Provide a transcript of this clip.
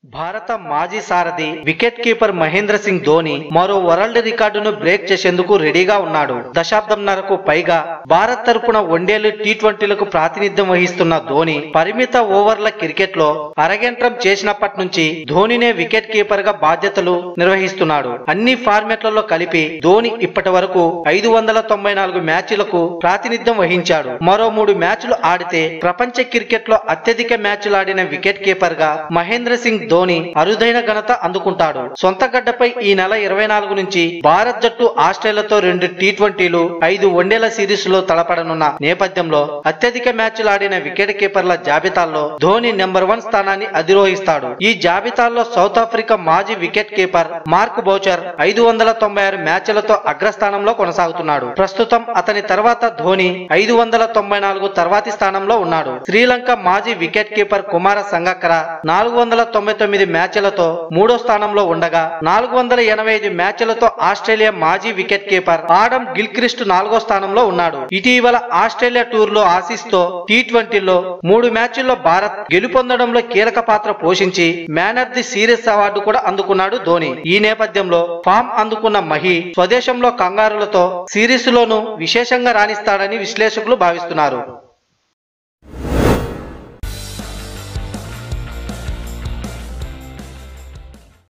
భారత మాజీ సారథి వికెట్ కీపర్ మహేంద్ర సింగ్ ధోని మరో వరల్డ్ రికార్డును బ్రేక్ చేసేందుకు రెడీగా ఉన్నాడు దశాబ్దంన్నరకు పైగా భారత్ తరపున వన్డేలు టీ ట్వంటీలకు ప్రాతినిధ్యం వహిస్తున్న ధోని పరిమిత ఓవర్ల క్రికెట్ లో అరగంట్రం చేసినప్పటి నుంచి ధోనినే వికెట్ కీపర్ గా బాధ్యతలు నిర్వహిస్తున్నాడు అన్ని ఫార్మాట్లలో కలిపి ధోని ఇప్పటి వరకు ఐదు వందల తొంభై నాలుగు మ్యాచ్లకు ప్రాతినిధ్యం వహించాడు మరో మూడు మ్యాచ్లు ఆడితే ప్రపంచ క్రికెట్ లో అత్యధిక మ్యాచ్లు ఆడిన వికెట్ కీపర్ గా మహేంద్ర సింగ్ ధోని అరుదైన ఘనత అందుకుంటాడు సొంత గడ్డపై ఈ నెల ఇరవై నాలుగు నుంచి భారత్ జట్టు ఆస్ట్రేలియాతో రెండు టీ ట్వంటీలు ఐదు వన్డేల సిరీస్ లో తలపడనున్న నేపథ్యంలో అత్యధిక మ్యాచ్లు ఆడిన వికెట్ కీపర్ల జాబితాల్లో ధోని నెంబర్ వన్ స్థానాన్ని అధిరోహిస్తాడు ఈ జాబితాలో సౌత్ ఆఫ్రికా మాజీ వికెట్ కీపర్ మార్క్ బౌచర్ ఐదు వందల తొంభై ఆరు మ్యాచ్లతో అగ్రస్థానంలో కొనసాగుతున్నాడు ప్రస్తుతం అతని తర్వాత ధోని ఐదు వందల తొంభై నాలుగు తర్వాతి స్థానంలో ఉన్నాడు శ్రీలంక మాజీ వికెట్ కీపర్ కుమార సంగక్కర నాలుగు వందల తొంభై తొమ్మిది మ్యాచ్లతో మూడో స్థానంలో ఉండగా నాలుగు వందల ఎనభై ఐదు మ్యాచ్లతో ఆస్ట్రేలియా మాజీ వికెట్ కీపర్ ఆడమ్ గిల్క్రిస్ట్ నాలుగో స్థానంలో ఉన్నాడు ఇటీవల ఆస్ట్రేలియా టూర్ లో ఆసీస్తో టీ ట్వంటీలో మూడు మ్యాచ్ల్లో భారత్ గెలుపొందడంలో కీలక పాత్ర పోషించి man of the series award కూడా అందుకున్నాడు ధోని ఈ నేపథ్యంలో ఫామ్ అందుకున్న మహి స్వదేశంలో కంగారులతో సిరీస్ లోనూ విశేషంగా రాణిస్తాడని విశ్లేషకులు భావిస్తున్నారు